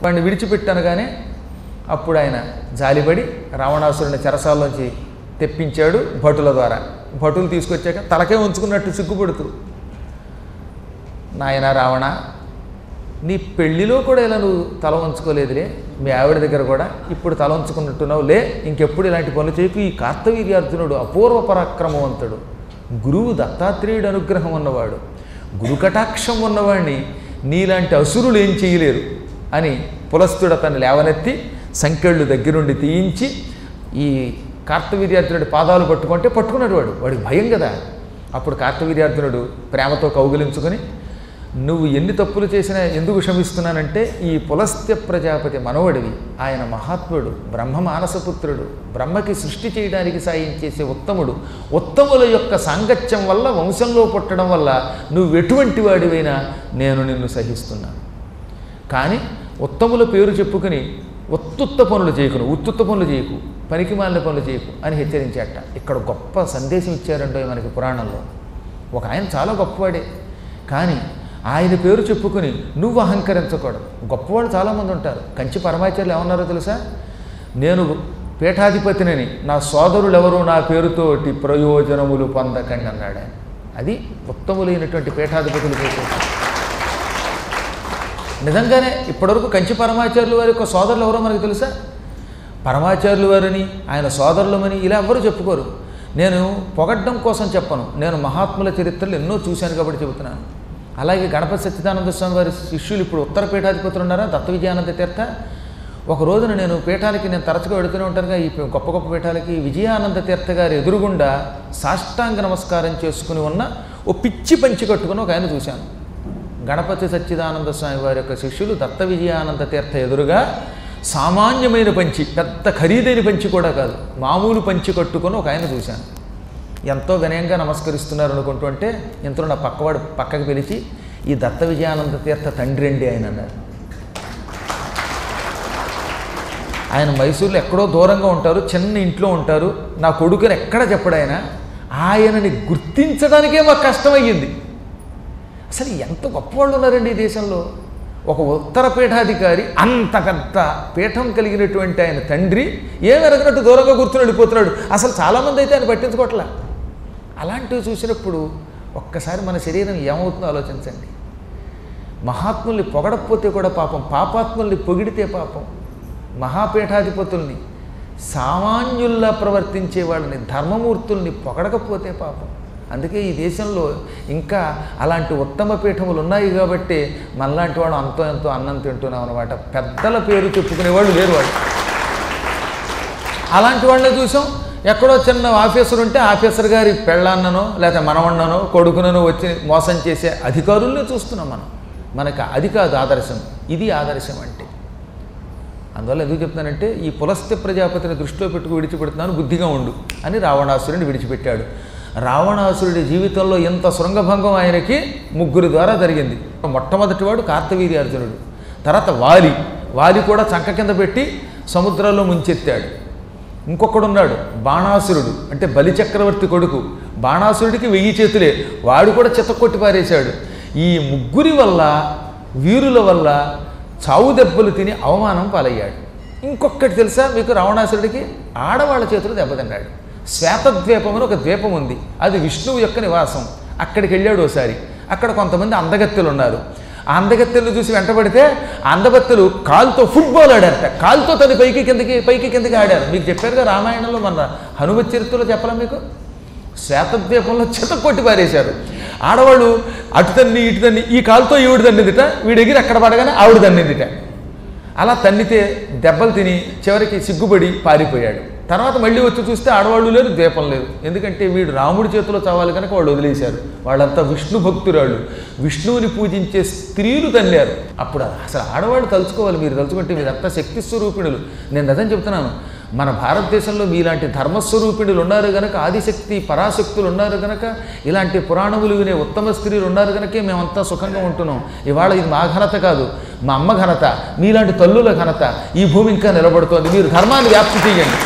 వాడిని విడిచిపెట్టనగానే అప్పుడు ఆయన జాలిపడి రావణాసురుని చెరసాల్లోంచి తెప్పించాడు భటుల ద్వారా భటులు తీసుకొచ్చాక తలకే ఉంచుకున్నట్టు సిగ్గుపడుతూ నాయన రావణ నీ పెళ్లిలో కూడా ఇలా నువ్వు తల ఉంచుకోలేదులే మీ ఆవిడ దగ్గర కూడా ఇప్పుడు తల ఉంచుకున్నట్టున్నావు లే ఇంకెప్పుడు ఇలాంటి పనులు చేయకు ఈ కార్తవీర్యార్జునుడు అపూర్వ పరాక్రమవంతుడు గురువు దత్తాత్రేయుడు అనుగ్రహం ఉన్నవాడు గురు కటాక్షం ఉన్నవాడిని నీలాంటి అసురులు ఏం చేయలేరు అని పులస్తుడు అతన్ని లేవనెత్తి సంకెళ్ళు దగ్గరుండి తీయించి ఈ కార్తవీర్యార్జునుడి పాదాలు పట్టుకుంటే పట్టుకున్నాడు వాడు వాడికి భయం కదా అప్పుడు కార్తవీర్యార్జునుడు ప్రేమతో కౌగిలించుకొని నువ్వు ఎన్ని తప్పులు చేసినా ఎందుకు క్షమిస్తున్నానంటే ఈ పులస్త్య ప్రజాపతి మనవడివి ఆయన మహాత్ముడు బ్రహ్మ మానసపుత్రుడు బ్రహ్మకి సృష్టి చేయడానికి సాయం చేసే ఉత్తముడు ఉత్తముల యొక్క సాంగత్యం వల్ల వంశంలో పుట్టడం వల్ల నువ్వు ఎటువంటి వాడివైనా నేను నిన్ను సహిస్తున్నాను కానీ ఉత్తముల పేరు చెప్పుకుని ఉత్తుత్త పనులు చేయకును ఉత్తుత్త పనులు చేయకు పనికి మాలిన పనులు చేయకు అని హెచ్చరించాట ఇక్కడ గొప్ప సందేశం ఇచ్చారండో మనకి పురాణంలో ఒక ఆయన చాలా గొప్పవాడే కానీ ఆయన పేరు చెప్పుకుని నువ్వు అహంకరించకూడదు గొప్పవాళ్ళు చాలామంది ఉంటారు కంచి పరమాచార్యులు ఏమన్నారో తెలుసా నేను పీఠాధిపతినని నా సోదరులు ఎవరు నా పేరుతోటి ప్రయోజనములు పొందకండి అన్నాడు ఆయన అది ఉత్తములైనటువంటి పీఠాధిపతులు చేసేది నిజంగానే ఇప్పటివరకు కంచి పరమాచార్యులు వారి యొక్క సోదరులు ఎవరో మనకు తెలుసా పరమాచార్యులు వారని ఆయన సోదరులమని ఇలా ఎవ్వరూ చెప్పుకోరు నేను పొగడ్డం కోసం చెప్పను నేను మహాత్ముల చరిత్రలు ఎన్నో చూశాను కాబట్టి చెబుతున్నాను అలాగే గణపతి సత్యనానంద స్వామి వారి శిష్యులు ఇప్పుడు ఉత్తర పీఠాధిపతులు ఉన్నారా దత్త విజయానంద తీర్థ ఒక రోజున నేను పీఠాలకి నేను తరచుగా వెడుతూనే ఉంటానుగా ఈ గొప్ప గొప్ప పీఠాలకి విజయానంద తీర్థ గారి ఎదురుగుండా సాష్టాంగ నమస్కారం చేసుకుని ఉన్న ఓ పిచ్చి పంచి కట్టుకుని ఒక ఆయన చూశాను గణపతి సచ్చిదానంద స్వామి వారి యొక్క శిష్యులు దత్త విజయానంద తీర్థ ఎదురుగా సామాన్యమైన పంచి పెద్ద ఖరీదైన పంచి కూడా కాదు మామూలు పంచి కట్టుకొని ఒక ఆయన చూశాను ఎంతో వినయంగా నమస్కరిస్తున్నారు అనుకుంటుంటే ఇంతలో నా పక్కవాడు పక్కకి పిలిచి ఈ దత్త విజయానంద తీర్థ తండ్రి అండి ఆయన అన్నారు ఆయన మైసూర్లో ఎక్కడో దూరంగా ఉంటారు చిన్న ఇంట్లో ఉంటారు నా కొడుకుని ఎక్కడ చెప్పడు ఆయన ఆయనని గుర్తించడానికే మాకు కష్టమయ్యింది అసలు ఎంత గొప్పవాళ్ళు ఉన్నారండి ఈ దేశంలో ఒక ఉత్తర పీఠాధికారి అంత పెద్ద పీఠం కలిగినటువంటి ఆయన తండ్రి ఏం ఎరగనట్టు దూరంగా కూర్చుని వెళ్ళిపోతున్నాడు అసలు చాలామంది అయితే ఆయన పట్టించుకోవట్లా అలాంటివి చూసినప్పుడు ఒక్కసారి మన శరీరం ఏమవుతుందో ఆలోచించండి మహాత్ముల్ని పొగడకపోతే కూడా పాపం పాపాత్ముల్ని పొగిడితే పాపం మహాపీఠాధిపతుల్ని సామాన్యుల్లా ప్రవర్తించే వాళ్ళని ధర్మమూర్తుల్ని పొగడకపోతే పాపం అందుకే ఈ దేశంలో ఇంకా అలాంటి ఉత్తమ పీఠములు ఉన్నాయి కాబట్టి మనలాంటి వాడు అంతో ఎంతో అన్నం తింటున్నాం అనమాట పెద్దల పేరు చెప్పుకునేవాళ్ళు లేరు వాళ్ళు అలాంటి వాళ్ళని చూసాం ఎక్కడో చిన్న ఆఫీసర్ ఉంటే ఆఫీసర్ గారి పెళ్ళాన్ననో లేకపోతే మనవಣ್ಣనో కొడుకుననో వచ్చి మోసం చేసే అధికారుల్ని చూస్తున్నాం మనం మనకు అది కాదు ఆదర్శం ఇది ఆదర్శం అంటే అందువల్ల ఎందుకు చెప్తున్నానంటే ఈ పులస్త్య ప్రజాపతిని దృష్టిలో పెట్టుకు విడిచిపెడుతున్నాను బుద్ధిగా ఉండు అని రావణాసురుడిని విడిచిపెట్టాడు రావణాసురుడి జీవితంలో ఎంత శృంగభంగం ఆయనకి ముగ్గురు ద్వారా జరిగింది మొట్టమొదటివాడు కార్తవీర్యార్జునుడు తర్వాత వాలి వాలి కూడా చంక కింద పెట్టి సముద్రంలో ముంచెత్తాడు ఇంకొకడు ఉన్నాడు బాణాసురుడు అంటే బలిచక్రవర్తి కొడుకు బాణాసురుడికి వెయ్యి చేతులే వాడు కూడా చిత్తకొట్టి పారేశాడు ఈ ముగ్గురి వల్ల వీరుల వల్ల చావు దెబ్బలు తిని అవమానం పాలయ్యాడు ఇంకొకటి తెలుసా మీకు రావణాసురుడికి ఆడవాళ్ళ చేతులు దెబ్బతిన్నాడు శ్వేతద్వీపం అని ఒక ద్వీపం ఉంది అది విష్ణువు యొక్క నివాసం అక్కడికి వెళ్ళాడు ఒకసారి అక్కడ కొంతమంది అందగత్తెలు ఉన్నారు ఆ అందగత్తెలు చూసి వెంటబడితే ఆ అందగత్తెలు కాలుతో ఫుట్బాల్ ఆడారట కాలుతో తన పైకి కిందకి పైకి కిందకి ఆడారు మీకు చెప్పారుగా రామాయణంలో మన హనుమత్ చరిత్రలో చెప్పలా మీకు శ్వేతద్వీపంలో చిత కొట్టి పారేశారు ఆడవాళ్ళు అటు తన్ని ఇటు తన్ని ఈ కాలుతో ఈవిడ తన్నిదిట వీడు ఎగిరి అక్కడ పడగానే ఆవిడ తన్నిదిట అలా తన్నితే దెబ్బలు తిని చివరికి సిగ్గుపడి పారిపోయాడు తర్వాత మళ్ళీ వచ్చి చూస్తే ఆడవాళ్ళు లేరు ద్వీపం లేదు ఎందుకంటే వీడు రాముడి చేతిలో చావాలి కనుక వాళ్ళు వదిలేశారు వాళ్ళంతా విష్ణు భక్తురాళ్ళు విష్ణువుని పూజించే స్త్రీలు తల్లారు అప్పుడు అసలు ఆడవాళ్ళు తలుచుకోవాలి మీరు తలుచుకుంటే మీరంతా శక్తి స్వరూపిణులు నేను నిజం చెప్తున్నాను మన భారతదేశంలో మీలాంటి ధర్మస్వరూపిణులు ఉన్నారు కనుక ఆదిశక్తి పరాశక్తులు ఉన్నారు కనుక ఇలాంటి పురాణములు వినే ఉత్తమ స్త్రీలు ఉన్నారు కనుకే మేమంతా సుఖంగా ఉంటున్నాం ఇవాళ ఇది మా ఘనత కాదు మా అమ్మ ఘనత మీలాంటి తల్లుల ఘనత ఈ భూమి ఇంకా నిలబడుతోంది మీరు ధర్మాన్ని వ్యాప్తి చేయండి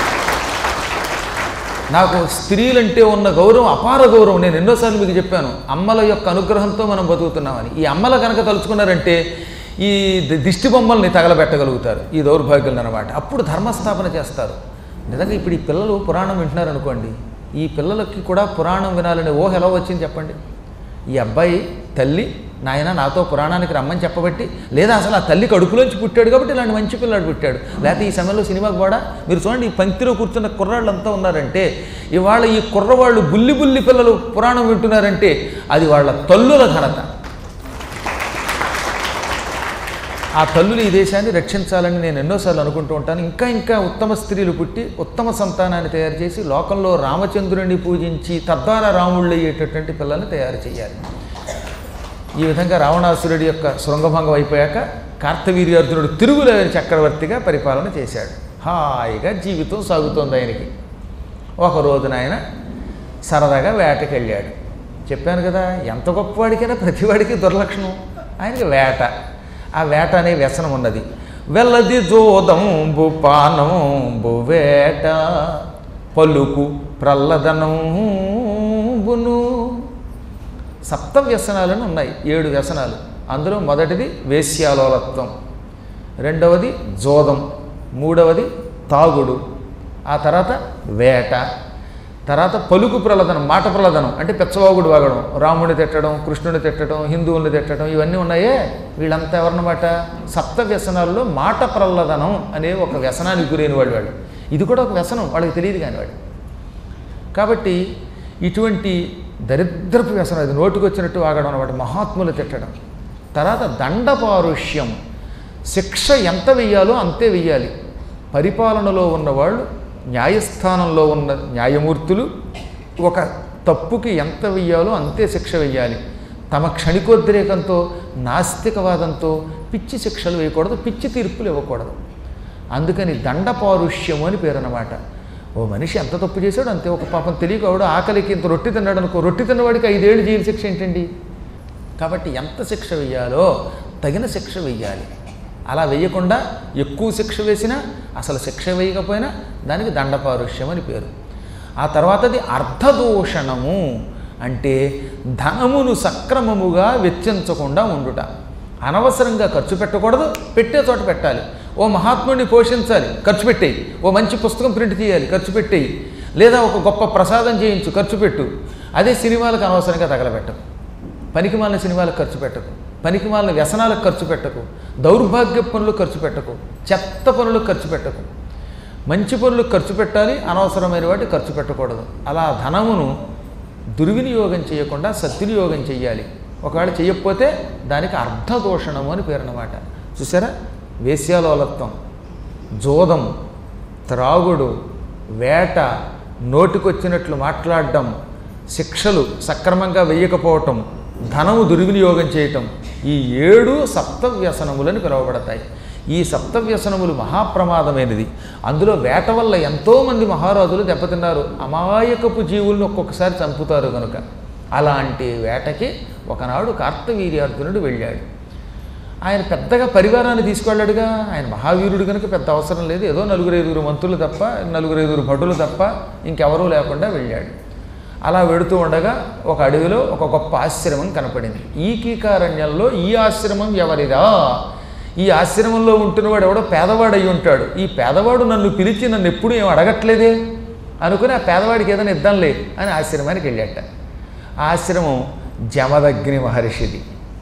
నాకు స్త్రీలంటే ఉన్న గౌరవం అపార గౌరవం నేను ఎన్నోసార్లు మీకు చెప్పాను అమ్మల యొక్క అనుగ్రహంతో మనం బతుకుతున్నామని ఈ అమ్మల కనుక తలుచుకున్నారంటే ఈ ది- దిష్టి బొమ్మల్ని తగలబెట్టగలుగుతారు ఈ దౌర్భాగ్యులు అనమాట అప్పుడు ధర్మస్థాపన చేస్తారు నిజంగా ఇప్పుడు ఈ పిల్లలు పురాణం వింటున్నారు అనుకోండి ఈ పిల్లలకి కూడా పురాణం వినాలనే ఓహ ఎలా వచ్చింది చెప్పండి ఈ అబ్బాయి తల్లి నాయన నాతో పురాణానికి రమ్మని చెప్పబట్టి లేదా అసలు ఆ తల్లి కడుపులోంచి పుట్టాడు కాబట్టి ఇలాంటి మంచి పిల్లాడు పుట్టాడు లేకపోతే ఈ సమయంలో సినిమాకి కూడా మీరు చూడండి ఈ పంక్తిలో కూర్చున్న కుర్రాళ్ళు అంతా ఉన్నారంటే ఇవాళ ఈ కుర్రవాళ్ళు బుల్లి బుల్లి పిల్లలు పురాణం వింటున్నారంటే అది వాళ్ళ తల్లుల ఘనత ఆ తల్లులు ఈ దేశాన్ని రక్షించాలని నేను ఎన్నోసార్లు అనుకుంటూ ఉంటాను ఇంకా ఇంకా ఉత్తమ స్త్రీలు పుట్టి ఉత్తమ సంతానాన్ని తయారు చేసి లోకంలో రామచంద్రుని పూజించి తద్వారా రాముళ్ళు అయ్యేటటువంటి పిల్లల్ని తయారు చేయాలి ఈ విధంగా రావణాసురుడి యొక్క శృంగభంగం అయిపోయాక కార్తవీర్యార్జునుడు తిరుగులేని చక్రవర్తిగా పరిపాలన చేశాడు హాయిగా జీవితం సాగుతోంది ఆయనకి ఒక రోజున ఆయన సరదాగా వేటకి వెళ్ళాడు చెప్పాను కదా ఎంత గొప్పవాడికైనా ప్రతివాడికి దుర్లక్షణం ఆయనకి వేట ఆ వేట అనే వ్యసనం ఉన్నది వెల్లది జోదంబు పానంబు వేట పలుకు ప్రల్లదనంబును సప్త వ్యసనాలను ఉన్నాయి ఏడు వ్యసనాలు అందులో మొదటిది వేశ్యాలోలత్వం రెండవది జోదం మూడవది తాగుడు ఆ తర్వాత వేట తర్వాత పలుకు ప్రలదనం మాట ప్రలదనం అంటే పెచ్చవాగుడు వాగడం రాముడిని తిట్టడం కృష్ణుని తిట్టడం హిందువుల్ని తిట్టడం ఇవన్నీ ఉన్నాయే వీళ్ళంతా ఎవరన్నమాట సప్త వ్యసనాల్లో మాట ప్రల్లదనం అనే ఒక వ్యసనానికి గురైన వాళ్ళు వాళ్ళు ఇది కూడా ఒక వ్యసనం వాళ్ళకి తెలియదు కాని వాడు కాబట్టి ఇటువంటి దరిద్రపు వ్యసనం అది నోటికి వచ్చినట్టు వాగడం అనమాట మహాత్ములు తిట్టడం తర్వాత దండపారుష్యం శిక్ష ఎంత వెయ్యాలో అంతే వెయ్యాలి పరిపాలనలో ఉన్నవాళ్ళు న్యాయస్థానంలో ఉన్న న్యాయమూర్తులు ఒక తప్పుకి ఎంత వెయ్యాలో అంతే శిక్ష వెయ్యాలి తమ క్షణికోద్రేకంతో నాస్తికవాదంతో పిచ్చి శిక్షలు వేయకూడదు పిచ్చి తీర్పులు ఇవ్వకూడదు అందుకని దండపారుష్యము అని పేరు అన్నమాట ఓ మనిషి ఎంత తప్పు చేశాడు అంతే ఒక పాపం తెలియకవాడు ఆకలికి ఇంత రొట్టి తిన్నాడు అనుకో రొట్టి తిన్నవాడికి ఐదేళ్ళు జైలు శిక్ష ఏంటండి కాబట్టి ఎంత శిక్ష వెయ్యాలో తగిన శిక్ష వెయ్యాలి అలా వేయకుండా ఎక్కువ శిక్ష వేసినా అసలు శిక్ష వేయకపోయినా దానికి దండపారుష్యం అని పేరు ఆ తర్వాతది అర్ధదూషణము అంటే ధనమును సక్రమముగా వెచ్చించకుండా ఉండుట అనవసరంగా ఖర్చు పెట్టకూడదు పెట్టే చోట పెట్టాలి ఓ మహాత్ముడిని పోషించాలి ఖర్చు పెట్టేయి ఓ మంచి పుస్తకం ప్రింట్ చేయాలి ఖర్చు పెట్టేయి లేదా ఒక గొప్ప ప్రసాదం చేయించు ఖర్చు పెట్టు అదే సినిమాలకు అనవసరంగా తగలబెట్టకు పనికిమాలిన సినిమాలకు ఖర్చు పెట్టకు పనికిమాలిన వ్యసనాలకు ఖర్చు పెట్టకు దౌర్భాగ్య పనులు ఖర్చు పెట్టకు చెత్త పనులకు ఖర్చు పెట్టకు మంచి పనులకు ఖర్చు పెట్టాలి అనవసరమైన వాటి ఖర్చు పెట్టకూడదు అలా ధనమును దుర్వినియోగం చేయకుండా సద్వినియోగం చేయాలి ఒకవేళ చేయకపోతే దానికి అర్ధదోషణము అని పేరు అన్నమాట చూసారా వేశ్యాలోలత్వం జోదం త్రాగుడు వేట నోటికొచ్చినట్లు మాట్లాడడం శిక్షలు సక్రమంగా వెయ్యకపోవటం ధనము దుర్వినియోగం చేయటం ఈ ఏడు సప్త వ్యసనములని పిలువబడతాయి ఈ సప్త వ్యసనములు మహాప్రమాదమైనది అందులో వేట వల్ల ఎంతోమంది మహారాజులు దెబ్బతిన్నారు అమాయకపు జీవుల్ని ఒక్కొక్కసారి చంపుతారు కనుక అలాంటి వేటకి ఒకనాడు కార్తవీర్యార్జునుడు వెళ్ళాడు ఆయన పెద్దగా పరివారాన్ని తీసుకెళ్ళాడుగా ఆయన మహావీరుడు కనుక పెద్ద అవసరం లేదు ఏదో నలుగురు ఐదుగురు మంత్రులు తప్ప నలుగురు ఐదుగురు భటులు తప్ప ఇంకెవరూ లేకుండా వెళ్ళాడు అలా వెడుతూ ఉండగా ఒక అడవిలో ఒక గొప్ప ఆశ్రమం కనపడింది ఈ కీకారణ్యంలో ఈ ఆశ్రమం ఎవరిదా ఈ ఆశ్రమంలో ఉంటున్నవాడు ఎవడో పేదవాడు అయి ఉంటాడు ఈ పేదవాడు నన్ను పిలిచి నన్ను ఎప్పుడు ఏం అడగట్లేదే అనుకుని ఆ పేదవాడికి ఏదైనా ఇద్దాంలే అని ఆశ్రమానికి వెళ్ళాట ఆ ఆశ్రమం జమదగ్ని మహర్షిది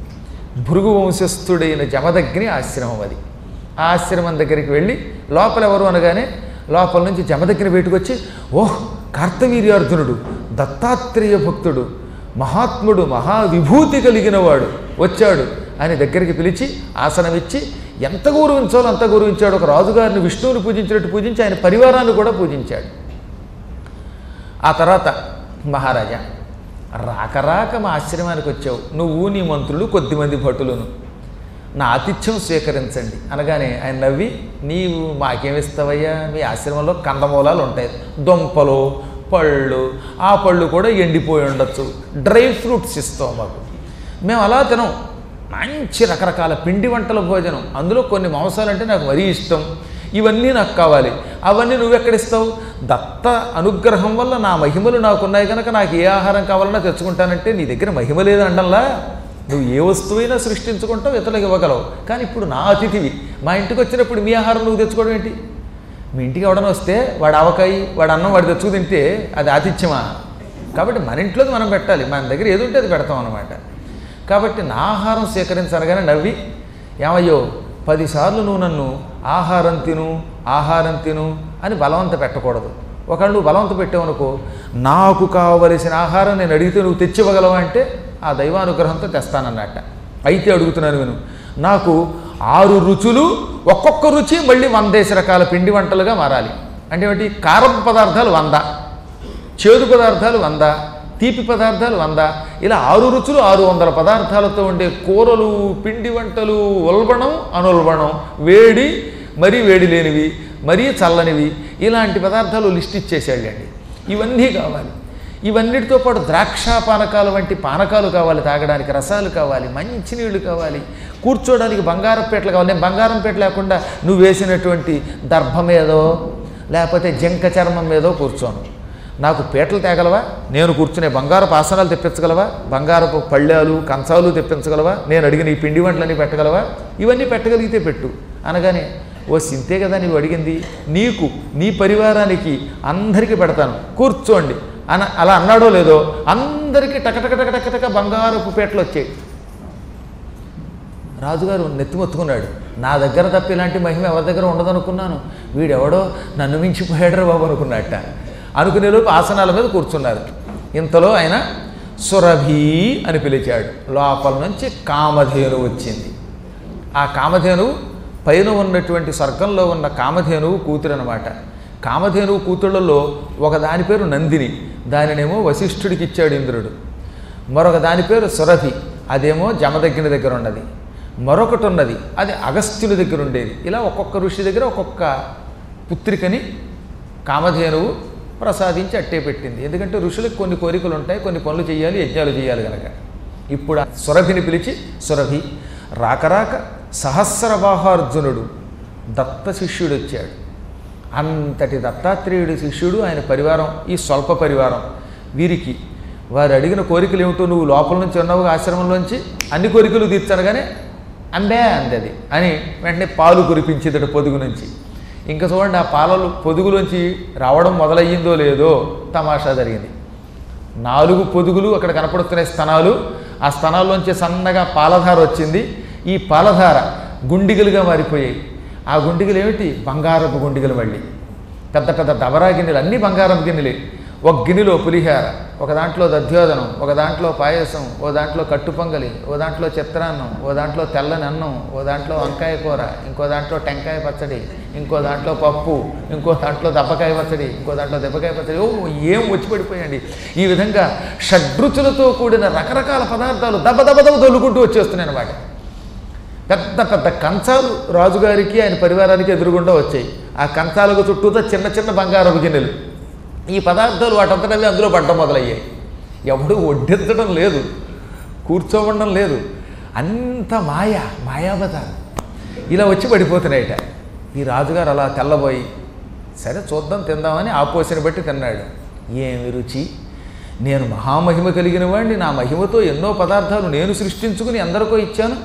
భృగు వంశస్థుడైన జమదగ్ని ఆశ్రమం అది ఆ ఆశ్రమం దగ్గరికి వెళ్ళి లోపల ఎవరు అనగానే లోపల నుంచి జమదగ్ని బయటకు వచ్చి ఓహ్ కార్తవీర్యార్జునుడు దత్తాత్రేయ భక్తుడు మహాత్ముడు మహావిభూతి కలిగిన వాడు వచ్చాడు అని దగ్గరికి పిలిచి ఆసనం ఇచ్చి ఎంత గౌరవించాలో అంత గౌరవించాడు ఒక రాజుగారిని విష్ణువుని పూజించినట్టు పూజించి ఆయన పరివారాన్ని కూడా పూజించాడు ఆ తర్వాత మహారాజా రాక రాక మా ఆశ్రమానికి వచ్చావు నువ్వు నీ మంత్రులు కొద్దిమంది భటులను నా ఆతిథ్యం స్వీకరించండి అనగానే ఆయన నవ్వి నీవు మాకేమిస్తావయ్యా మీ ఆశ్రమంలో కందమూలాలు ఉంటాయి దొంపలు పళ్ళు ఆ పళ్ళు కూడా ఎండిపోయి ఉండొచ్చు డ్రై ఫ్రూట్స్ ఇస్తాం మాకు మేము అలా తినం మంచి రకరకాల పిండి వంటల భోజనం అందులో కొన్ని మాంసాలు అంటే నాకు మరీ ఇష్టం ఇవన్నీ నాకు కావాలి అవన్నీ నువ్వెక్కడిస్తావు దత్త అనుగ్రహం వల్ల నా మహిమలు నాకున్నాయి కనుక నాకు ఏ ఆహారం కావాలన్నా తెచ్చుకుంటానంటే నీ దగ్గర మహిమ లేదు అండంలా నువ్వు ఏ వస్తువైనా సృష్టించుకుంటావు ఇతరులకు ఇవ్వగలవు కానీ ఇప్పుడు నా అతిథివి మా ఇంటికి వచ్చినప్పుడు మీ ఆహారం నువ్వు తెచ్చుకోవడం ఏంటి మీ ఇంటికి ఎవడన్నా వస్తే వాడు ఆవకాయి వాడు అన్నం వాడు తెచ్చుకు తింటే అది ఆతిథ్యమా కాబట్టి మన ఇంట్లోది మనం పెట్టాలి మన దగ్గర ఏది ఉంటే అది పెడతాం అనమాట కాబట్టి నా ఆహారం స్వీకరించనగానే నవ్వి ఏమయ్యో పదిసార్లు నువ్వు నన్ను ఆహారం తిను ఆహారం తిను అని బలవంత పెట్టకూడదు ఒకళ్ళు నువ్వు బలవంత పెట్టావనుకో నాకు కావలసిన ఆహారం నేను అడిగితే నువ్వు తెచ్చివ్వగలవా అంటే ఆ దైవానుగ్రహంతో తెస్తానన్నట్ట అయితే అడుగుతున్నాను విను నాకు ఆరు రుచులు ఒక్కొక్క రుచి మళ్ళీ వందేసి రకాల పిండి వంటలుగా మారాలి అంటే ఏమిటి కారం పదార్థాలు వంద చేదు పదార్థాలు వంద తీపి పదార్థాలు వంద ఇలా ఆరు రుచులు ఆరు వందల పదార్థాలతో ఉండే కూరలు పిండి వంటలు ఉల్బణం అనుల్బణం వేడి మరీ వేడి లేనివి మరీ చల్లనివి ఇలాంటి పదార్థాలు లిస్ట్ ఇచ్చేసేయండి ఇవన్నీ కావాలి ఇవన్నిటితో పాటు ద్రాక్ష పానకాలు వంటి పానకాలు కావాలి తాగడానికి రసాలు కావాలి మంచినీళ్ళు కావాలి కూర్చోడానికి బంగారం పీటలు కావాలి నేను బంగారం పీట లేకుండా నువ్వు వేసినటువంటి దర్భ మీదో లేకపోతే జంక చర్మం మీదో కూర్చోను నాకు పీటలు తేగలవా నేను కూర్చునే బంగారపు ఆసనాలు తెప్పించగలవా బంగారపు పళ్ళాలు కంచాలు తెప్పించగలవా నేను అడిగిన ఈ పిండి వంటలన్నీ పెట్టగలవా ఇవన్నీ పెట్టగలిగితే పెట్టు అనగానే ఓ సింతే కదా నీవు అడిగింది నీకు నీ పరివారానికి అందరికీ పెడతాను కూర్చోండి అన అలా అన్నాడో లేదో అందరికీ టకటక టకటక బంగారపు పీటలు వచ్చాయి రాజుగారు నెత్తిమొత్తుకున్నాడు నా దగ్గర తప్ప ఇలాంటి మహిమ ఎవరి దగ్గర ఉండదనుకున్నాను వీడెవడో నన్ను మించిపోయాడు బాబు అనుకున్నట్ట అనుకునేలోపు ఆసనాల మీద కూర్చున్నారు ఇంతలో ఆయన సురభి అని పిలిచాడు లోపల నుంచి కామధేను వచ్చింది ఆ కామధేనువు పైన ఉన్నటువంటి స్వర్గంలో ఉన్న కామధేనువు కూతురు అనమాట కామధేనువు కూతుళ్ళలో ఒక దాని పేరు నందిని దానినేమో వశిష్ఠుడికి ఇచ్చాడు ఇంద్రుడు మరొక దాని పేరు సురభి అదేమో జమదగ్గిన దగ్గర ఉన్నది మరొకటి ఉన్నది అది అగస్త్యుని దగ్గర ఉండేది ఇలా ఒక్కొక్క ఋషి దగ్గర ఒక్కొక్క పుత్రికని కామధేనువు ప్రసాదించి అట్టే పెట్టింది ఎందుకంటే ఋషులకు కొన్ని కోరికలు ఉంటాయి కొన్ని పనులు చేయాలి యజ్ఞాలు చేయాలి కనుక ఇప్పుడు ఆ సురభిని పిలిచి సురభి రాకరాక సహస్రవాహార్జునుడు దత్త శిష్యుడు వచ్చాడు అంతటి దత్తాత్రేయుడి శిష్యుడు ఆయన పరివారం ఈ స్వల్ప పరివారం వీరికి వారు అడిగిన కోరికలు ఏమిటో నువ్వు లోపల నుంచి ఉన్నావు ఆశ్రమంలోంచి అన్ని కోరికలు తీర్చనగానే అందే అందది అని వెంటనే పాలు కురిపించేదట పొదుగు నుంచి ఇంకా చూడండి ఆ పాలలు పొదుగులోంచి రావడం మొదలయ్యిందో లేదో తమాషా జరిగింది నాలుగు పొదుగులు అక్కడ కనపడుతున్నాయి స్తనాలు ఆ స్తనాల్లోంచి సన్నగా పాలధార వచ్చింది ఈ పాలధార గుండిగలుగా మారిపోయాయి ఆ గుండిగలు ఏమిటి బంగారపు గుండిగలు మళ్ళీ పెద్ద పెద్ద దబరా గిన్నెలు అన్నీ బంగారం గిన్నెలే ఒక గిన్నెలో పులిహార ఒక దాంట్లో దధ్యోదనం ఒక దాంట్లో పాయసం ఓ దాంట్లో కట్టు పొంగలి ఓ దాంట్లో చిత్రాన్నం ఓ దాంట్లో తెల్లని అన్నం ఓ దాంట్లో వంకాయ కూర ఇంకో దాంట్లో టెంకాయ పచ్చడి ఇంకో దాంట్లో పప్పు ఇంకో దాంట్లో దెబ్బకాయ పచ్చడి ఇంకో దాంట్లో దెబ్బకాయ పచ్చడి ఓ ఏం వచ్చి పడిపోయండి ఈ విధంగా షడ్రుచులతో కూడిన రకరకాల పదార్థాలు దెబ్బ దెబ్బ దెబ్బ తొలుకుంటూ వచ్చేస్తున్నాయి అన్నమాట పెద్ద పెద్ద కంచాలు రాజుగారికి ఆయన పరివారానికి ఎదురుగుండా వచ్చాయి ఆ కంచాలకు చుట్టూతో చిన్న చిన్న బంగారపు గిన్నెలు ఈ పదార్థాలు వాటంతటవి అందులో పడ్డం మొదలయ్యాయి ఎవడు వడ్డించడం లేదు కూర్చోవడం లేదు అంత మాయ మాయాబజార్ ఇలా వచ్చి పడిపోతున్నాయట ఈ రాజుగారు అలా తెల్లబోయి సరే చూద్దాం తిందామని ఆ పోసిన బట్టి తిన్నాడు ఏమి రుచి నేను మహామహిమ కలిగిన వాడిని నా మహిమతో ఎన్నో పదార్థాలు నేను సృష్టించుకుని ఎందరికో ఇచ్చాను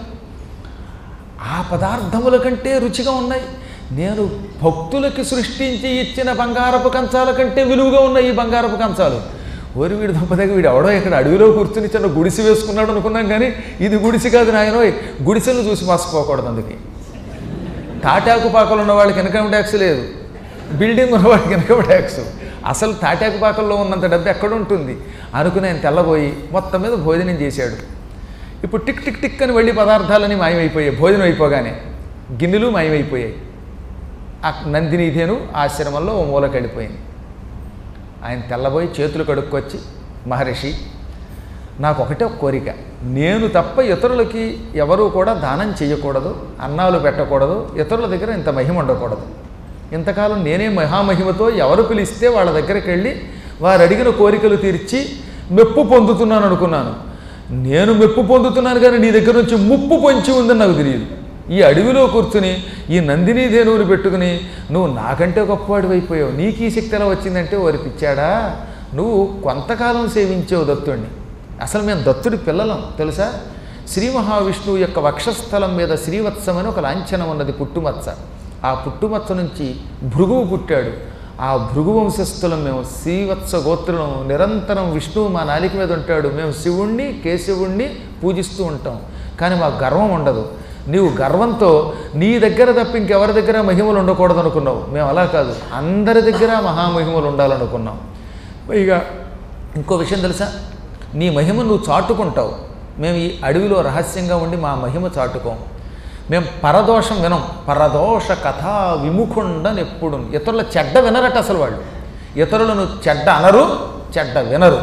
ఆ పదార్థముల కంటే రుచిగా ఉన్నాయి నేను భక్తులకి సృష్టించి ఇచ్చిన బంగారపు కంచాల కంటే విలువగా ఉన్నాయి ఈ బంగారపు కంచాలు ఓరి వీడు దంపతిగా వీడు ఎవడో ఇక్కడ అడవిలో కూర్చుని చిన్న గుడిసి వేసుకున్నాడు అనుకున్నాం కానీ ఇది గుడిసి కాదు నాయనోయ్ గుడిసెలు చూసి మోసపోకూడదు అందుకే తాటాకు పాకలు ఉన్న వాళ్ళకి ఇన్కమ్ ట్యాక్స్ లేదు బిల్డింగ్ ఉన్న వాళ్ళకి ఇన్కమ్ ట్యాక్స్ అసలు తాటాకు పాకల్లో ఉన్నంత డబ్బు ఎక్కడ ఉంటుంది అనుకుని ఆయన తెల్లబోయి మొత్తం మీద భోజనం చేశాడు ఇప్పుడు టిక్ టిక్ టిక్ అని వెళ్ళి పదార్థాలని మాయమైపోయాయి భోజనం అయిపోగానే గిన్నెలు మాయమైపోయాయి ఆ నందినీధేను ఆశ్రమంలో ఓ మూలకి వెళ్ళిపోయింది ఆయన తెల్లబోయి చేతులు కడుక్కొచ్చి మహర్షి నాకు ఒకటే ఒక కోరిక నేను తప్ప ఇతరులకి ఎవరూ కూడా దానం చేయకూడదు అన్నాలు పెట్టకూడదు ఇతరుల దగ్గర ఇంత మహిమ ఉండకూడదు ఇంతకాలం నేనే మహామహిమతో ఎవరు పిలిస్తే వాళ్ళ దగ్గరికి వెళ్ళి వారు అడిగిన కోరికలు తీర్చి మెప్పు పొందుతున్నాను అనుకున్నాను నేను మెప్పు పొందుతున్నాను కానీ నీ దగ్గర నుంచి ముప్పు పొంచి ఉందని నాకు తెలియదు ఈ అడవిలో కూర్చుని ఈ నందిని ధేనువుని పెట్టుకుని నువ్వు నాకంటే గొప్పవాడివి అయిపోయావు నీకు ఈ శక్తి ఎలా వచ్చిందంటే ఓరి పిచ్చాడా నువ్వు కొంతకాలం సేవించావు దత్తుడిని అసలు మేము దత్తుడి పిల్లలం తెలుసా శ్రీ మహావిష్ణువు యొక్క వక్షస్థలం మీద శ్రీవత్సం అని ఒక లాంఛనం ఉన్నది పుట్టుమచ్చ ఆ పుట్టుమచ్చ నుంచి భృగువు పుట్టాడు ఆ భృగు వంశస్థులం మేము శ్రీవత్స గోత్రం నిరంతరం విష్ణువు మా నాలిక మీద ఉంటాడు మేము శివుణ్ణి కేశవుణ్ణి పూజిస్తూ ఉంటాం కానీ మాకు గర్వం ఉండదు నీవు గర్వంతో నీ దగ్గర తప్ప ఇంకెవరి దగ్గర మహిమలు ఉండకూడదు అనుకున్నావు మేము అలా కాదు అందరి దగ్గర మహామహిమలు ఉండాలనుకున్నాం పైగా ఇంకో విషయం తెలుసా నీ మహిమ నువ్వు చాటుకుంటావు మేము ఈ అడవిలో రహస్యంగా ఉండి మా మహిమ చాటుకోం మేము పరదోషం వినం పరదోష కథా విముఖుండని ఎప్పుడు ఇతరుల చెడ్డ వినరట అసలు వాళ్ళు ఇతరులను చెడ్డ అనరు చెడ్డ వినరు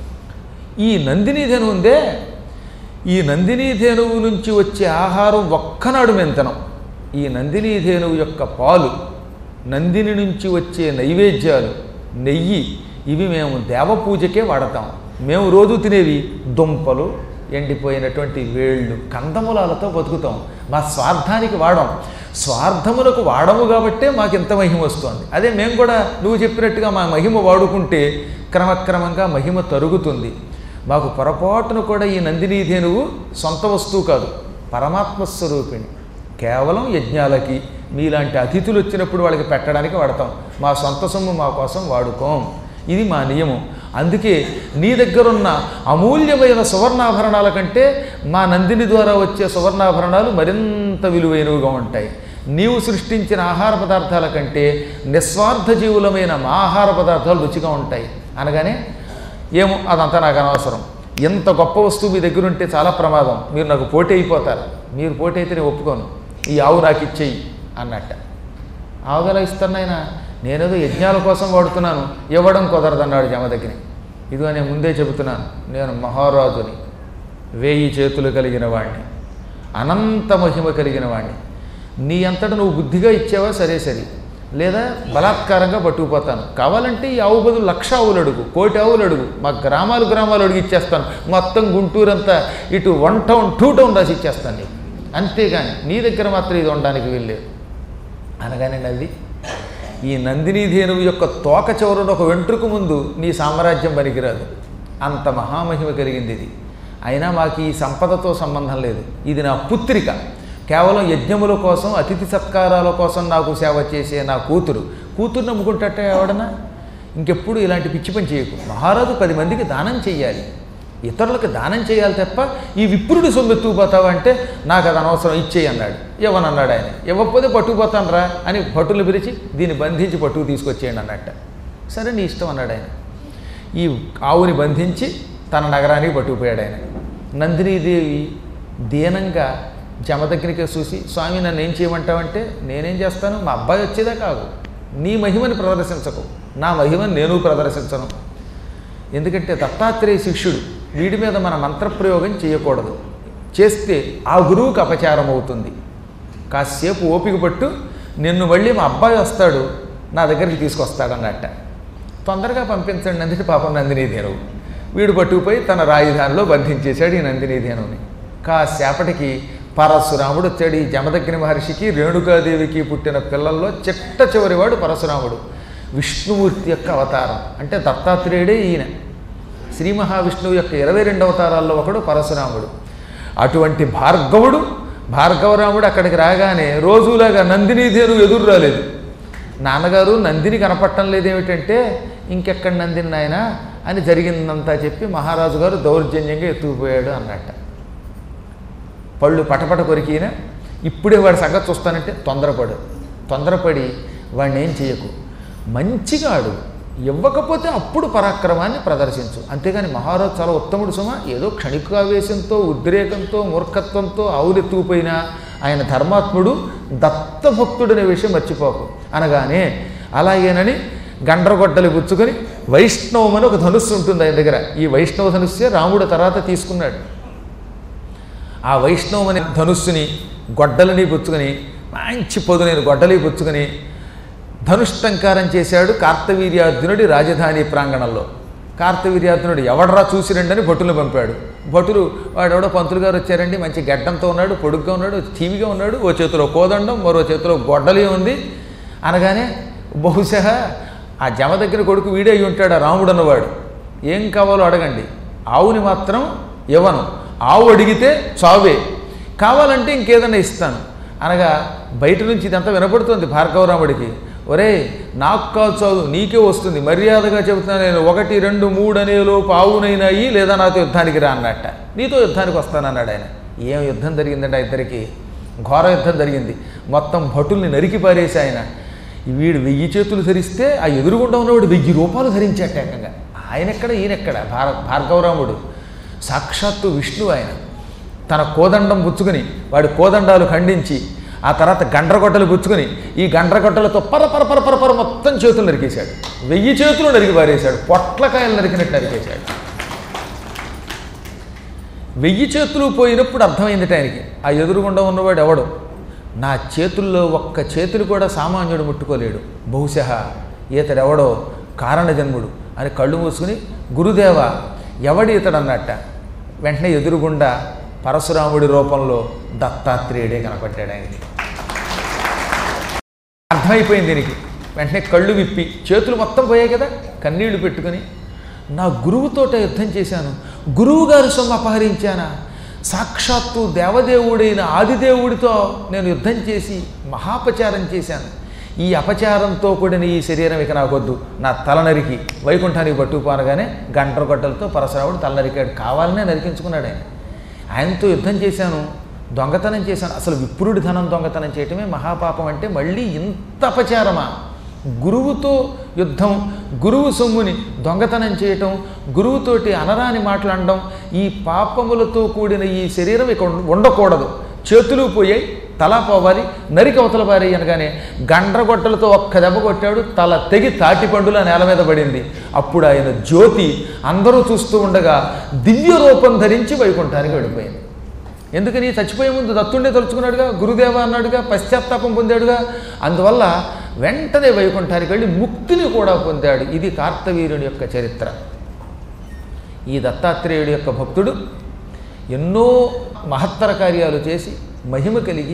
ఈ నందిని ధనువు ఉందే ఈ నందినీ ధేనువు నుంచి వచ్చే ఆహారం ఒక్కనాడు మేము తినం ఈ నందినీ ధేనువు యొక్క పాలు నందిని నుంచి వచ్చే నైవేద్యాలు నెయ్యి ఇవి మేము దేవపూజకే వాడతాం మేము రోజు తినేవి దుంపలు ఎండిపోయినటువంటి వేళ్ళు కందమూలాలతో బతుకుతాం మా స్వార్థానికి వాడం స్వార్థములకు వాడము కాబట్టే మాకు ఇంత మహిమ వస్తుంది అదే మేము కూడా నువ్వు చెప్పినట్టుగా మా మహిమ వాడుకుంటే క్రమక్రమంగా మహిమ తరుగుతుంది మాకు పొరపాటున కూడా ఈ నందినీధేనువు సొంత వస్తువు కాదు పరమాత్మ స్వరూపిణి కేవలం యజ్ఞాలకి మీలాంటి అతిథులు వచ్చినప్పుడు వాళ్ళకి పెట్టడానికి వాడతాం మా సొంత సొమ్ము మా కోసం వాడుకోం ఇది మా నియమం అందుకే నీ దగ్గరున్న అమూల్యమైన సువర్ణాభరణాల కంటే మా నందిని ద్వారా వచ్చే సువర్ణాభరణాలు మరింత విలువైనవిగా ఉంటాయి నీవు సృష్టించిన ఆహార పదార్థాల కంటే నిస్వార్థ జీవులమైన మా ఆహార పదార్థాలు రుచిగా ఉంటాయి అనగానే ఏమో అదంతా నాకు అనవసరం ఎంత గొప్ప వస్తువు మీ దగ్గర ఉంటే చాలా ప్రమాదం మీరు నాకు పోటీ అయిపోతారు మీరు పోటీ అయితే నేను ఒప్పుకోను ఈ ఆవు నాకు ఇచ్చేయి అన్నట్ట ఆవుగల ఇస్తున్నాయినా నేనేదో యజ్ఞాల కోసం వాడుతున్నాను ఇవ్వడం కుదరదన్నాడు జమదగ్ని ఇదిగో నేను ముందే చెబుతున్నాను నేను మహారాజుని వేయి చేతులు కలిగిన వాడిని అనంత మహిమ కలిగిన వాడిని నీ అంతటా నువ్వు బుద్ధిగా ఇచ్చావా సరే సరే లేదా బలాత్కారంగా పట్టుకుపోతాను కావాలంటే ఈ ఆవు బదులు లక్ష ఆవులు అడుగు కోటి ఆవులు అడుగు మా గ్రామాలు గ్రామాలు అడుగు ఇచ్చేస్తాను మొత్తం గుంటూరంతా ఇటు వన్ టౌన్ టూ టౌన్ రాసి ఇచ్చేస్తాను నీకు అంతేగాని నీ దగ్గర మాత్రం ఇది ఉండడానికి వీల్లేదు అనగానే నవ్వి ఈ నందినీ ధేనువు యొక్క తోక చివరన ఒక వెంట్రుకు ముందు నీ సామ్రాజ్యం పనికిరాదు అంత మహామహిమ కలిగింది ఇది అయినా మాకు ఈ సంపదతో సంబంధం లేదు ఇది నా పుత్రిక కేవలం యజ్ఞముల కోసం అతిథి సత్కారాల కోసం నాకు సేవ చేసే నా కూతురు కూతురు నమ్ముకుంటట ఎవడనా ఇంకెప్పుడు ఇలాంటి పిచ్చి పని చేయకు మహారాజు పది మందికి దానం చెయ్యాలి ఇతరులకు దానం చేయాలి తప్ప ఈ విప్రుడి సొమ్మెత్తుకుపోతావా అంటే నాకు అది అనవసరం ఇచ్చేయి అన్నాడు ఇవ్వనన్నాడు ఆయన ఇవ్వకపోతే పట్టుకుపోతాను రా అని భటులు పిలిచి దీన్ని బంధించి పట్టుకు తీసుకొచ్చేయండి అన్నట్ట సరే నీ ఇష్టం అన్నాడు ఆయన ఈ ఆవుని బంధించి తన నగరానికి పట్టుకుపోయాడు ఆయన నందినీదేవి దీనంగా జమ దగ్గరికి చూసి స్వామి నన్ను ఏం చేయమంటావంటే నేనేం చేస్తాను మా అబ్బాయి వచ్చేదే కాదు నీ మహిమని ప్రదర్శించకు నా మహిమని నేను ప్రదర్శించను ఎందుకంటే దత్తాత్రేయ శిష్యుడు వీడి మీద మన మంత్రప్రయోగం చేయకూడదు చేస్తే ఆ గురువుకి అపచారం అవుతుంది కాసేపు ఓపిక పట్టు నిన్ను మళ్ళీ మా అబ్బాయి వస్తాడు నా దగ్గరికి తీసుకొస్తాడు అన్నట్ట తొందరగా పంపించండి నందిని పాపం నందినీ ధేనువు వీడు పట్టుకుపోయి తన రాజధానిలో బంధించేశాడు ఈ నందినీ ధేనువుని కాసేపటికి పరశురాముడు వచ్చాడు ఈ జమదగ్ని మహర్షికి రేణుకాదేవికి పుట్టిన పిల్లల్లో చిట్ట చివరివాడు పరశురాముడు విష్ణుమూర్తి యొక్క అవతారం అంటే దత్తాత్రేయుడే ఈయన శ్రీ మహావిష్ణువు యొక్క ఇరవై రెండు అవతారాల్లో ఒకడు పరశురాముడు అటువంటి భార్గవుడు భార్గవరాముడు అక్కడికి రాగానే రోజులాగా నందిని ధేను ఎదురు రాలేదు నాన్నగారు నందిని కనపడటం లేదేమిటంటే ఇంకెక్కడ నందిని నాయన అని జరిగిందంతా చెప్పి మహారాజు గారు దౌర్జన్యంగా ఎత్తుకుపోయాడు అన్నట్ట పళ్ళు పటపట కొరికిన ఇప్పుడే వాడి సంగతి చూస్తానంటే తొందరపడు తొందరపడి వాడిని ఏం చేయకు మంచిగా ఆడు ఇవ్వకపోతే అప్పుడు పరాక్రమాన్ని ప్రదర్శించు అంతేగాని మహారాజు చాలా ఉత్తముడు సుమ ఏదో క్షణికావేశంతో ఉద్రేకంతో మూర్ఖత్వంతో ఆవులెత్తుకుపోయినా ఆయన ధర్మాత్ముడు దత్తభక్తుడనే విషయం మర్చిపోకు అనగానే అలాగేనని గండ్రగొడ్డలి పుచ్చుకొని వైష్ణవం అని ఒక ధనుస్సు ఉంటుంది ఆయన దగ్గర ఈ వైష్ణవ ధనుస్సే రాముడు తర్వాత తీసుకున్నాడు ఆ వైష్ణవం అనే ధనుస్సుని గొడ్డలని పుచ్చుకొని మంచి పొదునైన గొడ్డలి పుచ్చుకొని ధనుష్టంకారం చేశాడు కార్తవీర్యార్జునుడి రాజధాని ప్రాంగణంలో కార్తవీర్యార్జునుడు ఎవడరా చూసిరండని భటులు పంపాడు భటులు వాడెవడో పంతులు గారు వచ్చారండి మంచి గడ్డంతో ఉన్నాడు పొడుగ్గా ఉన్నాడు టీవీగా ఉన్నాడు ఓ చేతిలో కోదండం మరో చేతిలో గొడ్డలి ఉంది అనగానే బహుశా ఆ జమ దగ్గర కొడుకు వీడే అయి ఉంటాడు ఆ రాముడు అన్నవాడు ఏం కావాలో అడగండి ఆవుని మాత్రం ఇవ్వను ఆవు అడిగితే చావే కావాలంటే ఇంకేదైనా ఇస్తాను అనగా బయట నుంచి ఇదంతా వినపడుతుంది భార్గవరాముడికి ఒరే నాకు కాదు చావు నీకే వస్తుంది మర్యాదగా చెబుతున్నాను నేను ఒకటి రెండు మూడు అనేలోపు ఆవునైనాయి లేదా నాతో యుద్ధానికి రా అన్నట్ట నీతో యుద్ధానికి వస్తానన్నాడు ఆయన ఏం యుద్ధం జరిగిందంటే ఆ ఇద్దరికి ఘోర యుద్ధం జరిగింది మొత్తం భటుల్ని నరికి పారేసి ఆయన వీడు వెయ్యి చేతులు ధరిస్తే ఆ ఎదురుగుండా ఉన్నవాడు వెయ్యి రూపాయలు ధరించాట ఏకంగా ఆయన ఎక్కడ ఈయనెక్కడ భార భార్గవరాముడు సాక్షాత్తు విష్ణు ఆయన తన కోదండం పుచ్చుకుని వాడి కోదండాలు ఖండించి ఆ తర్వాత గండ్రగొట్టలు పుచ్చుకుని ఈ గండ్రగొట్టలతో పర పర పర పర పర మొత్తం చేతులు నరికేశాడు వెయ్యి చేతులు నరికి పారేశాడు పొట్లకాయలు నరికినట్టు నరికేశాడు వెయ్యి చేతులు పోయినప్పుడు అర్థమైంది ఆయనకి ఆ ఎదురుగుండా ఉన్నవాడు ఎవడు నా చేతుల్లో ఒక్క చేతులు కూడా సామాన్యుడు ముట్టుకోలేడు బహుశా ఈతడెవడో కారణజన్ముడు అని కళ్ళు మూసుకుని గురుదేవ ఎవడి ఇతడు అన్నట్ట వెంటనే ఎదురుగుండా పరశురాముడి రూపంలో దత్తాత్రేయుడే కనపడ్డాడు ఆయనకి అర్థమైపోయింది దీనికి వెంటనే కళ్ళు విప్పి చేతులు మొత్తం పోయాయి కదా కన్నీళ్లు పెట్టుకుని నా గురువుతోట యుద్ధం చేశాను గురువు గారి సొమ్ము అపహరించానా సాక్షాత్తు దేవదేవుడైన ఆదిదేవుడితో నేను యుద్ధం చేసి మహాపచారం చేశాను ఈ అపచారంతో కూడిన ఈ శరీరం ఇక నాకొద్దు నా తల నరికి వైకుంఠానికి పట్టుకుపోనగానే గంటల గొడ్డలతో పరశురాముడు తల నరికాడు కావాలనే నరికించుకున్నాడు ఆయన ఆయనతో యుద్ధం చేశాను దొంగతనం చేశాను అసలు విప్రుడి ధనం దొంగతనం చేయటమే మహాపాపం అంటే మళ్ళీ ఇంత అపచారమా గురువుతో యుద్ధం గురువు సొమ్ముని దొంగతనం చేయటం గురువుతోటి అనరాని మాట్లాడడం ఈ పాపములతో కూడిన ఈ శరీరం ఇక ఉండ- ఉండకూడదు చేతులు పోయాయి తల పోవాలి నరికి అవతల పారి అనగానే గండ్రగొట్టలతో ఒక్క దెబ్బ కొట్టాడు తల తెగి తాటి పండుల నేల మీద పడింది అప్పుడు ఆయన జ్యోతి అందరూ చూస్తూ ఉండగా దివ్య రూపం ధరించి వైకుంఠానికి వెళ్ళిపోయింది ఎందుకని చచ్చిపోయే ముందు దత్తుండే తలుచుకున్నాడుగా గురుదేవ అన్నాడుగా పశ్చాత్తాపం పొందాడుగా అందువల్ల వెంటనే వైకుంఠానికి వెళ్ళి ముక్తిని కూడా పొందాడు ఇది కార్తవీరుని యొక్క చరిత్ర ఈ దత్తాత్రేయుడి యొక్క భక్తుడు ఎన్నో మహత్తర కార్యాలు చేసి మహిమ కలిగి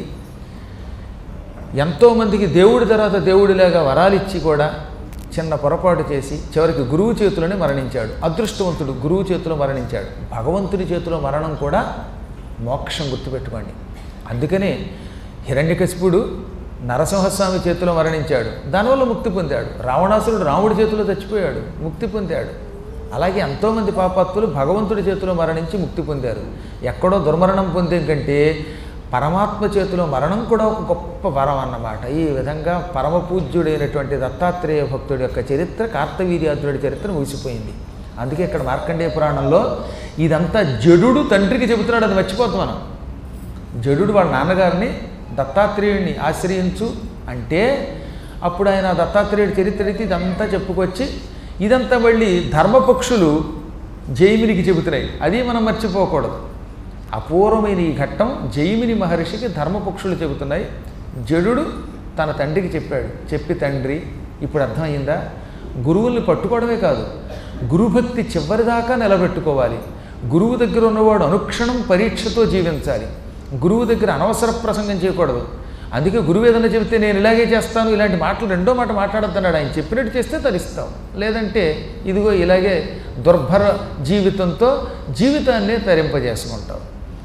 ఎంతోమందికి దేవుడి తర్వాత దేవుడిలాగా వరాలిచ్చి కూడా చిన్న పొరపాటు చేసి చివరికి గురువు చేతిలోనే మరణించాడు అదృష్టవంతుడు గురువు చేతిలో మరణించాడు భగవంతుడి చేతిలో మరణం కూడా మోక్షం గుర్తుపెట్టుకోండి అందుకనే హిరణ్యకశిపుడు నరసింహస్వామి చేతిలో మరణించాడు దానివల్ల ముక్తి పొందాడు రావణాసురుడు రాముడి చేతిలో చచ్చిపోయాడు ముక్తి పొందాడు అలాగే ఎంతోమంది పాపాత్తులు భగవంతుడి చేతిలో మరణించి ముక్తి పొందారు ఎక్కడో దుర్మరణం పొందే కంటే పరమాత్మ చేతిలో మరణం కూడా ఒక గొప్ప వరం అన్నమాట ఈ విధంగా పరమ పూజ్యుడైనటువంటి దత్తాత్రేయ భక్తుడి యొక్క చరిత్ర కార్తవీర్యార్జునుడి చరిత్ర ముగిసిపోయింది అందుకే ఇక్కడ మార్కండేయ పురాణంలో ఇదంతా జడుడు తండ్రికి చెబుతున్నాడు అది మర్చిపోతాం మనం జడుడు వాళ్ళ నాన్నగారిని దత్తాత్రేయుడిని ఆశ్రయించు అంటే అప్పుడు ఆయన దత్తాత్రేయుడి చరిత్ర అయితే ఇదంతా చెప్పుకొచ్చి ఇదంతా మళ్ళీ ధర్మపక్షులు జైమినికి చెబుతున్నాయి అది మనం మర్చిపోకూడదు అపూర్వమైన ఈ ఘట్టం జైమిని మహర్షికి ధర్మపక్షులు చెబుతున్నాయి జడుడు తన తండ్రికి చెప్పాడు చెప్పి తండ్రి ఇప్పుడు అర్థమైందా గురువుల్ని పట్టుకోవడమే కాదు గురుభక్తి చివరిదాకా నిలబెట్టుకోవాలి గురువు దగ్గర ఉన్నవాడు అనుక్షణం పరీక్షతో జీవించాలి గురువు దగ్గర అనవసర ప్రసంగం చేయకూడదు అందుకే గురువు ఏదైనా చెబితే నేను ఇలాగే చేస్తాను ఇలాంటి మాటలు రెండో మాట మాట్లాడద్దన్నాడు ఆయన చెప్పినట్టు చేస్తే తరిస్తాం లేదంటే ఇదిగో ఇలాగే దుర్భర జీవితంతో జీవితాన్నే తరింపజేసుకుంటాం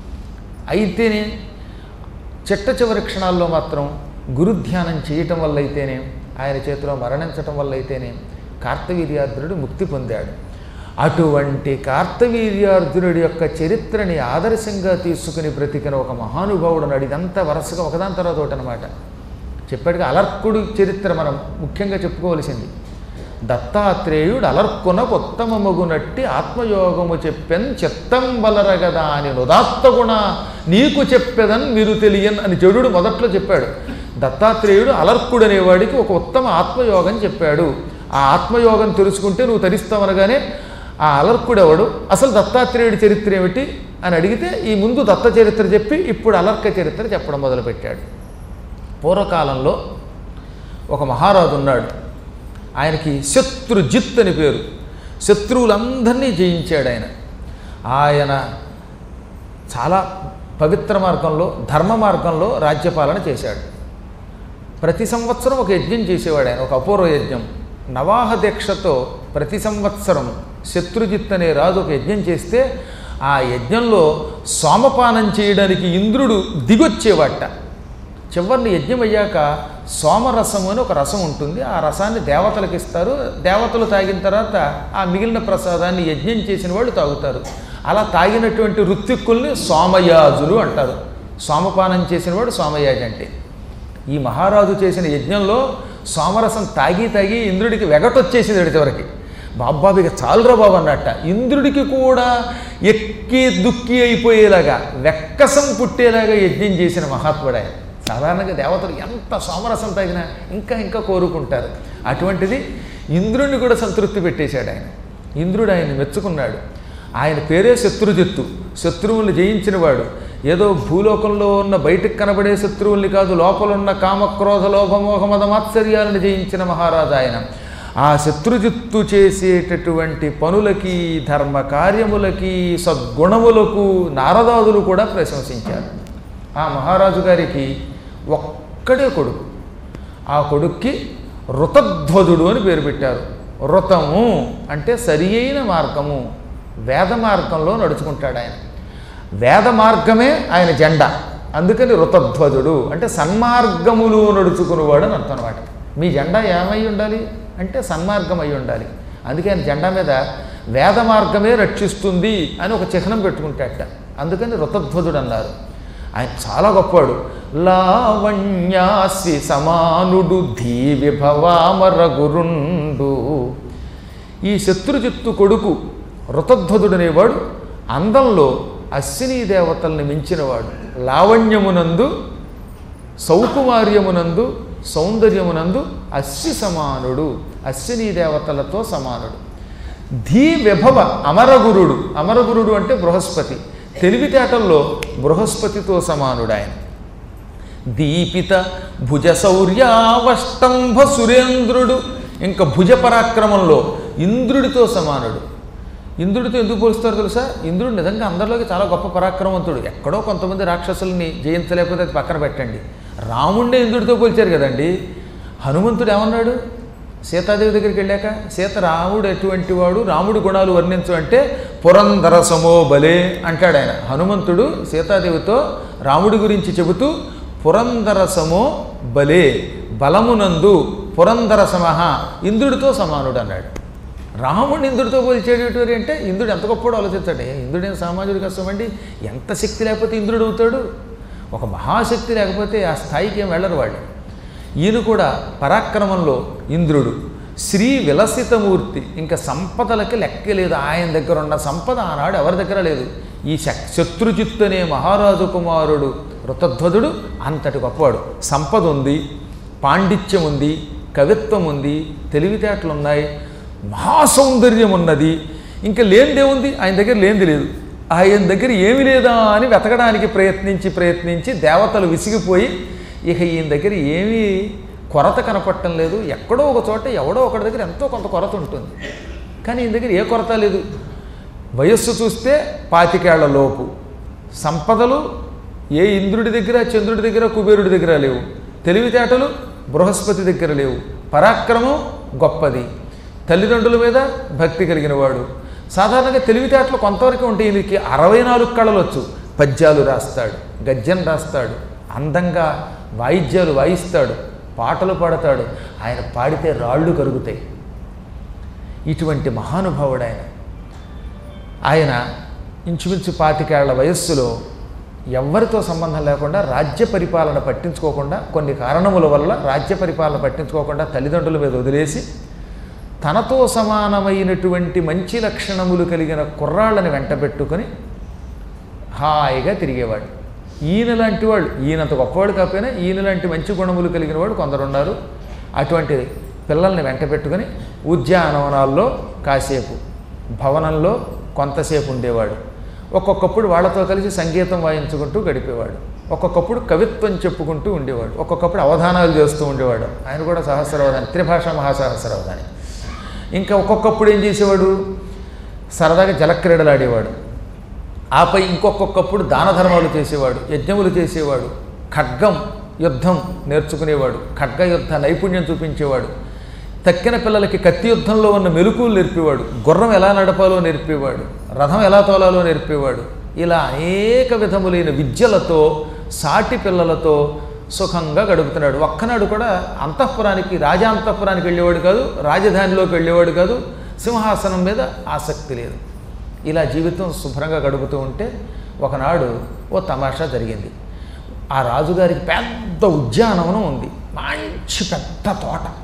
అయితేనే చిట్ట చివరి క్షణాల్లో మాత్రం గురుధ్యానం చేయటం వల్ల అయితేనే ఆయన చేతిలో మరణించటం వల్ల అయితేనే కార్తవీర్యార్జునుడు ముక్తి పొందాడు అటువంటి కార్తవీర్యార్జునుడి యొక్క చరిత్రని ఆదర్శంగా తీసుకుని బ్రతికిన ఒక మహానుభావుడు నాడు ఇదంతా వరుసగా ఒకదాని తర్వాత ఒకటి అనమాట చెప్పాడుగా అలర్కుడు చరిత్ర మనం ముఖ్యంగా చెప్పుకోవలసింది దత్తాత్రేయుడు అలర్కున కొత్తమగునట్టి ఆత్మయోగము చెప్పెన్ చిత్తం బలరగదా అని నుదాత్త గుణ నీకు చెప్పెదన్ మీరు తెలియన్ అని జడుడు మొదట్లో చెప్పాడు దత్తాత్రేయుడు అలర్కుడు అనేవాడికి ఒక ఉత్తమ ఆత్మయోగం చెప్పాడు ఆ ఆత్మయోగం తెలుసుకుంటే నువ్వు తరిస్తావనగానే ఆ అలర్కుడెవడు అసలు దత్తాత్రేయుడి చరిత్ర ఏమిటి అని అడిగితే ఈ ముందు దత్త చరిత్ర చెప్పి ఇప్పుడు అలర్క చరిత్ర చెప్పడం మొదలుపెట్టాడు పూర్వకాలంలో ఒక మహారాజు ఉన్నాడు ఆయనకి శత్రుజిత్ అని పేరు శత్రువులందరినీ జయించాడు ఆయన ఆయన చాలా పవిత్ర మార్గంలో ధర్మ మార్గంలో రాజ్యపాలన చేశాడు ప్రతి సంవత్సరం ఒక యజ్ఞం చేసేవాడు ఆయన ఒక అపూర్వ యజ్ఞం నవాహ దీక్షతో ప్రతి సంవత్సరం శత్రుజిత్ అనే రాజు ఒక యజ్ఞం చేస్తే ఆ యజ్ఞంలో సోమపానం చేయడానికి ఇంద్రుడు దిగొచ్చేవాట చివరిని యజ్ఞం అయ్యాక సోమరసం అని ఒక రసం ఉంటుంది ఆ రసాన్ని దేవతలకు ఇస్తారు దేవతలు తాగిన తర్వాత ఆ మిగిలిన ప్రసాదాన్ని యజ్ఞం చేసిన వాళ్ళు తాగుతారు అలా తాగినటువంటి ఋత్విక్కుల్ని సోమయాజులు అంటారు సోమపానం చేసిన వాడు సోమయాజి అంటే ఈ మహారాజు చేసిన యజ్ఞంలో సోమరసం తాగి తాగి ఇంద్రుడికి వెగటొచ్చేసింది చివరికి బాబాబు ఇక చాలురా బాబు అన్నట్ట ఇంద్రుడికి కూడా ఎక్కి దుక్కి అయిపోయేలాగా వెక్కసం పుట్టేలాగా యజ్ఞం చేసిన మహాత్ముడు ఆయన సాధారణంగా దేవతలు ఎంత సోమరసం తాగినా ఇంకా ఇంకా కోరుకుంటారు అటువంటిది ఇంద్రుడిని కూడా సంతృప్తి పెట్టేశాడు ఆయన ఇంద్రుడు ఆయన మెచ్చుకున్నాడు ఆయన పేరే శత్రుజిత్తు శత్రువుల్ని జయించినవాడు ఏదో భూలోకంలో ఉన్న బయటకు కనబడే శత్రువుల్ని కాదు లోపల ఉన్న కామక్రోధ లోభమోహ మద మాత్సర్యాలను జయించిన మహారాజు ఆయన ఆ శత్రుజిత్తు చేసేటటువంటి పనులకి ధర్మ కార్యములకి సద్గుణములకు నారదాదులు కూడా ప్రశంసించారు ఆ మహారాజు గారికి ఒక్కడే కొడుకు ఆ కొడుక్కి ఋతధ్వజుడు అని పేరు పెట్టారు ఋతము అంటే సరి అయిన మార్గము వేద మార్గంలో నడుచుకుంటాడు ఆయన వేద మార్గమే ఆయన జెండా అందుకని ఋతధ్వజుడు అంటే సన్మార్గములు నడుచుకునేవాడు అని అర్థం అనమాట మీ జెండా ఏమై ఉండాలి అంటే సన్మార్గం అయి ఉండాలి అందుకే ఆయన జెండా మీద వేద మార్గమే రక్షిస్తుంది అని ఒక చిహ్నం పెట్టుకుంటాట అందుకని ఋతధ్వజుడు అన్నారు ఆయన చాలా గొప్పవాడు లావణ్యాసి సమానుడు ధీ విభవామర గురుండు ఈ శత్రుజిత్తు కొడుకు ఋతధ్వజుడనేవాడు అందంలో అశ్విని దేవతల్ని మించినవాడు లావణ్యమునందు సౌకుమార్యమునందు సౌందర్యమునందు అశ్వి సమానుడు అశ్విని దేవతలతో సమానుడు ధీ విభవ అమరగురుడు అమరగురుడు అంటే బృహస్పతి తెలివితేటల్లో బృహస్పతితో సమానుడు ఆయన దీపిత భుజ శౌర్యావష్టంభ సురేంద్రుడు ఇంకా భుజ పరాక్రమంలో ఇంద్రుడితో సమానుడు ఇంద్రుడితో ఎందుకు పోలుస్తారు తెలుసా ఇంద్రుడు నిజంగా అందరిలోకి చాలా గొప్ప పరాక్రమవంతుడు ఎక్కడో కొంతమంది రాక్షసుల్ని జయించలేకపోతే అది పక్కన పెట్టండి రాముణ్ణే ఇంద్రుడితో పోల్చారు కదండి హనుమంతుడు ఏమన్నాడు సీతాదేవి దగ్గరికి వెళ్ళాక సీత రాముడు ఎటువంటి వాడు రాముడి గుణాలు వర్ణించు అంటే పురంధర సమో బలే అంటాడు ఆయన హనుమంతుడు సీతాదేవితో రాముడి గురించి చెబుతూ పురంధర సమో బలే బలమునందు పురంధర సమహ ఇంద్రుడితో సమానుడు అన్నాడు రాముడిని ఇంద్రుడితో పోల్చేటటువంటి అంటే ఇంద్రుడు ఎంత గొప్పడో ఆలోచించండి ఇంద్రుడేం సామాజిక కష్టమండి ఎంత శక్తి లేకపోతే ఇంద్రుడు అవుతాడు ఒక మహాశక్తి లేకపోతే ఆ స్థాయికి ఏం వెళ్ళరు వాళ్ళు ఈయన కూడా పరాక్రమంలో ఇంద్రుడు శ్రీ విలసితమూర్తి ఇంకా సంపదలకి లెక్క లేదు ఆయన దగ్గర ఉన్న సంపద ఆనాడు ఎవరి దగ్గర లేదు ఈ శక్ శత్రుజిత్తు అనే మహారాజు కుమారుడు ఋతధ్వజుడు అంతటి గొప్పవాడు సంపద ఉంది పాండిత్యం ఉంది కవిత్వం ఉంది తెలివితేటలు ఉన్నాయి మహాసౌందర్యం ఉన్నది ఇంకా లేనిదేముంది ఆయన దగ్గర లేనిది లేదు ఆయన దగ్గర ఏమి లేదా అని వెతకడానికి ప్రయత్నించి ప్రయత్నించి దేవతలు విసిగిపోయి ఇక ఈయన దగ్గర ఏమీ కొరత కనపడటం లేదు ఎక్కడో ఒక చోట ఎవడో ఒకటి దగ్గర ఎంతో కొంత కొరత ఉంటుంది కానీ ఈయన దగ్గర ఏ కొరత లేదు వయస్సు చూస్తే పాతికేళ్ల లోపు సంపదలు ఏ ఇంద్రుడి దగ్గర చంద్రుడి దగ్గర కుబేరుడి దగ్గర లేవు తెలివితేటలు బృహస్పతి దగ్గర లేవు పరాక్రమం గొప్పది తల్లిదండ్రుల మీద భక్తి కలిగిన వాడు సాధారణంగా తెలివితేటలు కొంతవరకు ఉంటాయి ఈయనకి అరవై నాలుగు కళలు వచ్చు పద్యాలు రాస్తాడు గద్యం రాస్తాడు అందంగా వాయిద్యాలు వాయిస్తాడు పాటలు పాడతాడు ఆయన పాడితే రాళ్ళు కరుగుతాయి ఇటువంటి మహానుభావుడు ఆయన ఆయన ఇంచుమించు పాతికేళ్ల వయస్సులో ఎవరితో సంబంధం లేకుండా రాజ్య పరిపాలన పట్టించుకోకుండా కొన్ని కారణముల వల్ల రాజ్య పరిపాలన పట్టించుకోకుండా తల్లిదండ్రుల మీద వదిలేసి తనతో సమానమైనటువంటి మంచి లక్షణములు కలిగిన కుర్రాళ్ళని వెంటబెట్టుకొని హాయిగా తిరిగేవాడు ఈయన లాంటి వాళ్ళు ఈయనంత గొప్పవాడు కాకపోయినా ఈయన లాంటి మంచి గుణములు కలిగిన వాడు కొందరు ఉన్నారు అటువంటి పిల్లల్ని వెంట పెట్టుకొని ఉద్యానవనాల్లో కాసేపు భవనంలో కొంతసేపు ఉండేవాడు ఒక్కొక్కప్పుడు వాళ్ళతో కలిసి సంగీతం వాయించుకుంటూ గడిపేవాడు ఒక్కొక్కప్పుడు కవిత్వం చెప్పుకుంటూ ఉండేవాడు ఒక్కొక్కప్పుడు అవధానాలు చేస్తూ ఉండేవాడు ఆయన కూడా సహస్రవధాని త్రిభాషా మహాసహస్రవధాని ఇంకా ఒక్కొక్కప్పుడు ఏం చేసేవాడు సరదాగా జలక్రీడలు ఆడేవాడు ఆపై ఇంకొకప్పుడు దాన ధర్మాలు చేసేవాడు యజ్ఞములు చేసేవాడు ఖడ్గం యుద్ధం నేర్చుకునేవాడు ఖడ్గ యుద్ధ నైపుణ్యం చూపించేవాడు తక్కిన పిల్లలకి కత్తి యుద్ధంలో ఉన్న మెలకువలు నేర్పేవాడు గుర్రం ఎలా నడపాలో నేర్పేవాడు రథం ఎలా తోలాలో నేర్పేవాడు ఇలా అనేక విధములైన విద్యలతో సాటి పిల్లలతో సుఖంగా గడుపుతున్నాడు ఒక్కనాడు కూడా అంతఃపురానికి రాజాంతఃపురానికి వెళ్ళేవాడు కాదు రాజధానిలోకి వెళ్ళేవాడు కాదు సింహాసనం మీద ఆసక్తి లేదు ఇలా జీవితం శుభ్రంగా గడుపుతూ ఉంటే ఒకనాడు ఓ తమాషా జరిగింది ఆ రాజుగారికి పెద్ద ఉద్యానవనం ఉంది మంచి పెద్ద తోట